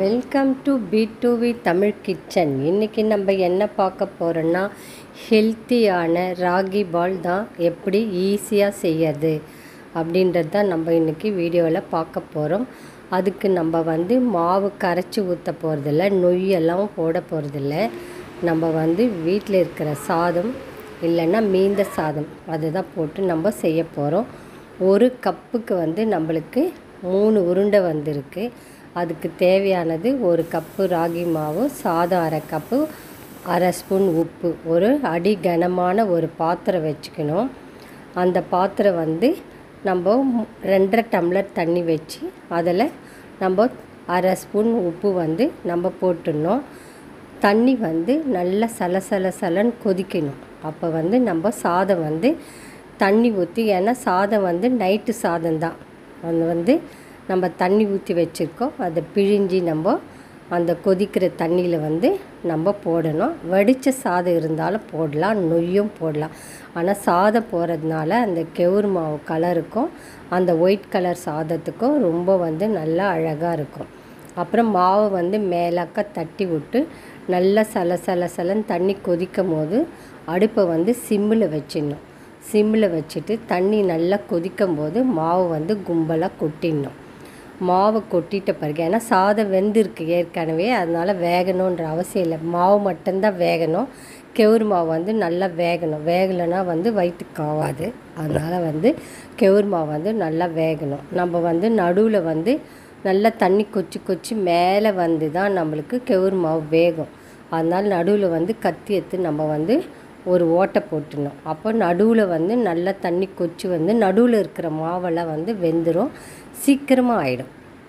welcome to P two V Tamil kitchen இன்றைக்கி நம்ம என்ன பார்க்க போகிறோன்னா ஹெல்த்தியான ராகி பால் தான் எப்படி ஈஸியாக செய்யறது அப்படின்றது தான் நம்ம இன்றைக்கி வீடியோவில் பார்க்க போகிறோம் அதுக்கு நம்ம வந்து மாவு கரைச்சி ஊற்ற போகிறதில்ல நொய்யெல்லாம் போட போகிறதில்ல நம்ம வந்து வீட்டில் இருக்கிற சாதம் இல்லைன்னா மீந்த சாதம் அதுதான் போட்டு நம்ம செய்ய போகிறோம் ஒரு கப்புக்கு வந்து நம்மளுக்கு மூணு உருண்டை வந்திருக்கு அதுக்கு தேவையானது ஒரு கப்பு ராகி மாவு சாதம் அரை கப்பு அரை ஸ்பூன் உப்பு ஒரு அடி கனமான ஒரு பாத்திரம் வச்சுக்கணும் அந்த பாத்திரம் வந்து நம்ம மு- ரெண்டரை டம்ளர் தண்ணி வச்சு அதில் நம்ம அரை ஸ்பூன் உப்பு வந்து நம்ம போட்டுடணும் தண்ணி வந்து நல்லா சல சல சலன்னு கொதிக்கணும் அப்போ வந்து நம்ம சாதம் வந்து தண்ணி ஊற்றி ஏன்னா சாதம் வந்து நைட்டு சாதம் தான் அது வந்து நம்ம தண்ணி ஊற்றி வச்சுருக்கோம் அதை பிழிஞ்சி நம்ம அந்த கொதிக்கிற தண்ணியில் வந்து நம்ம போடணும் வடித்த சாதம் இருந்தாலும் போடலாம் நொய்யும் போடலாம் ஆனால் சாதம் போடுறதுனால அந்த கெவுரு மாவு கலருக்கும் அந்த ஒயிட் கலர் சாதத்துக்கும் ரொம்ப வந்து நல்லா அழகாக இருக்கும் அப்புறம் மாவை வந்து மேலாக்க தட்டி விட்டு நல்லா சல சல சலன்னு தண்ணி கொதிக்கும் போது அடுப்பை வந்து சிம்மில் வச்சிடணும் சிம்மில் வச்சுட்டு தண்ணி நல்லா கொதிக்கும் போது மாவு வந்து கும்பலாக கொட்டிடணும் மாவு கொட்டிட்ட பிறகு ஏன்னா சாதம் வெந்திருக்கு ஏற்கனவே அதனால் வேகணுன்ற அவசியம் இல்லை மாவு மட்டும்தான் வேகணும் கெவுரு மாவு வந்து நல்லா வேகணும் வேகலைன்னா வந்து வயிற்றுக்கு ஆகாது அதனால் வந்து கெவுரு மாவு வந்து நல்லா வேகணும் நம்ம வந்து நடுவில் வந்து நல்லா தண்ணி கொச்சி கொச்சி மேலே வந்து தான் நம்மளுக்கு கெவுரு மாவு வேகும் அதனால் நடுவில் வந்து கத்தி எடுத்து நம்ம வந்து ஒரு ஓட்டை போட்டுடணும் அப்போ நடுவில் வந்து நல்லா தண்ணி கொச்சி வந்து நடுவில் இருக்கிற மாவெல்லாம் வந்து வெந்துடும் சீக்கிரமாக ஆயிடும்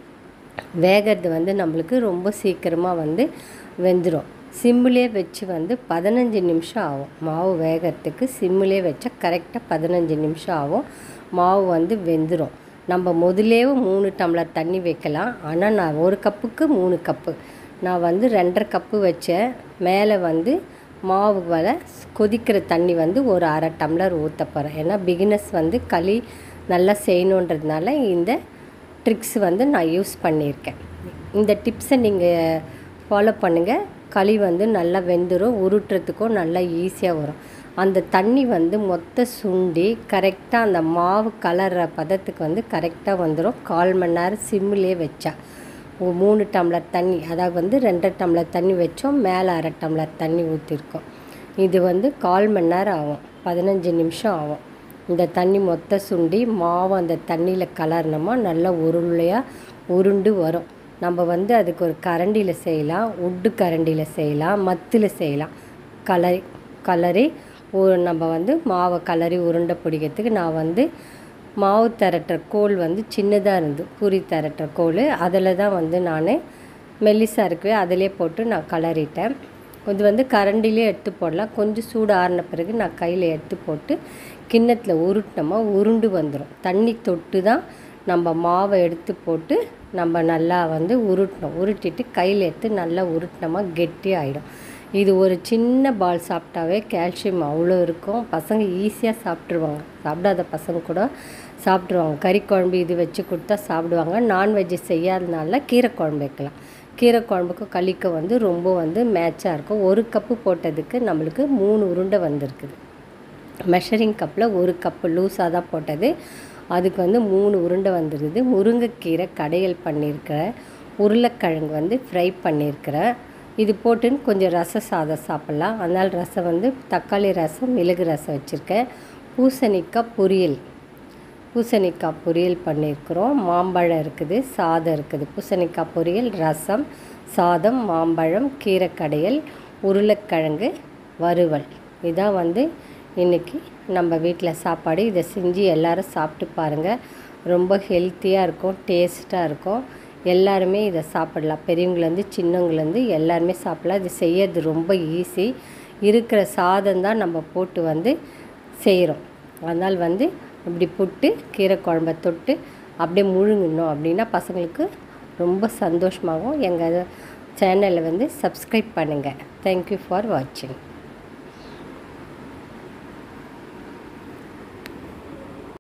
வேகிறது வந்து நம்மளுக்கு ரொம்ப சீக்கிரமாக வந்து வெந்துடும் சிம்மிலே வச்சு வந்து பதினஞ்சு நிமிஷம் ஆகும் மாவு வேகிறதுக்கு சிம்மிலே வச்சா கரெக்டாக பதினஞ்சு நிமிஷம் ஆகும் மாவு வந்து வெந்துடும் நம்ம முதலேயே மூணு டம்ளர் தண்ணி வைக்கலாம் ஆனால் நான் ஒரு கப்புக்கு மூணு கப்பு நான் வந்து ரெண்டரை கப்பு வச்சேன் மேலே வந்து மாவு வர கொதிக்கிற தண்ணி வந்து ஒரு அரை டம்ளர் ஊற்ற போகிறேன் ஏன்னா பிகினர்ஸ் வந்து களி நல்லா செய்யணுன்றதுனால இந்த ட்ரிக்ஸ் வந்து நான் யூஸ் பண்ணியிருக்கேன் இந்த டிப்ஸை நீங்கள் ஃபாலோ பண்ணுங்கள் களி வந்து நல்லா வெந்துடும் உருட்டுறதுக்கும் நல்லா ஈஸியாக வரும் அந்த தண்ணி வந்து மொத்த சுண்டி கரெக்டாக அந்த மாவு கலர்ற பதத்துக்கு வந்து கரெக்டாக வந்துடும் கால் மணி நேரம் சிம்மிலே வச்சா ஒரு மூணு டம்ளர் தண்ணி அதாவது வந்து ரெண்டரை டம்ளர் தண்ணி வச்சோம் மேலே அரை டம்ளர் தண்ணி ஊற்றிருக்கோம் இது வந்து கால் மணி நேரம் ஆகும் பதினஞ்சு நிமிஷம் ஆகும் இந்த தண்ணி மொத்த சுண்டி மாவு அந்த தண்ணியில் கலர்னோமா நல்லா உருளையாக உருண்டு வரும் நம்ம வந்து அதுக்கு ஒரு கரண்டியில் செய்யலாம் உட்டு கரண்டியில் செய்யலாம் மத்தில் செய்யலாம் கலரி கலரி ஒரு நம்ம வந்து மாவை கலரி உருண்டை பிடிக்கிறதுக்கு நான் வந்து மாவு திரட்டுற கோல் வந்து சின்னதாக இருந்து பூரி திரட்டுற கோல் அதில் தான் வந்து நான் மெல்லிசாக இருக்கவே அதிலே போட்டு நான் கலரிட்டேன் இது வந்து கரண்டிலே எடுத்து போடலாம் கொஞ்சம் சூடு ஆறின பிறகு நான் கையில் எடுத்து போட்டு கிண்ணத்தில் உருட்டினோமா உருண்டு வந்துடும் தண்ணி தொட்டு தான் நம்ம மாவை எடுத்து போட்டு நம்ம நல்லா வந்து உருட்டணும் உருட்டிட்டு கையில் எடுத்து நல்லா உருட்டினோமா கெட்டி ஆகிடும் இது ஒரு சின்ன பால் சாப்பிட்டாவே கால்சியம் அவ்வளோ இருக்கும் பசங்க ஈஸியாக சாப்பிட்ருவாங்க சாப்பிடாத பசங்க கூட சாப்பிட்ருவாங்க கறி குழம்பு இது வச்சு கொடுத்தா சாப்பிடுவாங்க நான்வெஜ் செய்யாதனால கீரை குழம்பு வைக்கலாம் கீரை குழம்புக்கு களிக்கு வந்து ரொம்ப வந்து மேட்சாக இருக்கும் ஒரு கப்பு போட்டதுக்கு நம்மளுக்கு மூணு உருண்டை வந்திருக்குது மெஷரிங் கப்பில் ஒரு கப்பு லூஸாக தான் போட்டது அதுக்கு வந்து மூணு உருண்டை வந்துருக்குது முருங்கைக்கீரை கடையல் பண்ணியிருக்கிறேன் உருளைக்கிழங்கு வந்து ஃப்ரை பண்ணியிருக்கிறேன் இது போட்டுன்னு கொஞ்சம் ரச சாதம் சாப்பிட்லாம் அதனால் ரசம் வந்து தக்காளி ரசம் மிளகு ரசம் வச்சுருக்கேன் பூசணிக்காய் பொரியல் பூசணிக்காய் பொரியல் பண்ணியிருக்கிறோம் மாம்பழம் இருக்குது சாதம் இருக்குது பூசணிக்காய் பொரியல் ரசம் சாதம் மாம்பழம் கீரை கடையல் உருளைக்கிழங்கு வறுவல் இதான் வந்து இன்றைக்கி நம்ம வீட்டில் சாப்பாடு இதை செஞ்சு எல்லாரும் சாப்பிட்டு பாருங்கள் ரொம்ப ஹெல்த்தியாக இருக்கும் டேஸ்ட்டாக இருக்கும் எல்லாருமே இதை சாப்பிடலாம் பெரியவங்கலேருந்து சின்னவங்கலேருந்து எல்லாருமே சாப்பிடலாம் இது செய்யறது ரொம்ப ஈஸி இருக்கிற சாதம் தான் நம்ம போட்டு வந்து செய்கிறோம் அதனால் வந்து இப்படி புட்டு கீரை குழம்ப தொட்டு அப்படியே முழுங்கணும் அப்படின்னா பசங்களுக்கு ரொம்ப சந்தோஷமாகும் எங்கள் சேனலை வந்து சப்ஸ்கிரைப் பண்ணுங்கள் தேங்க்யூ ஃபார் வாட்சிங்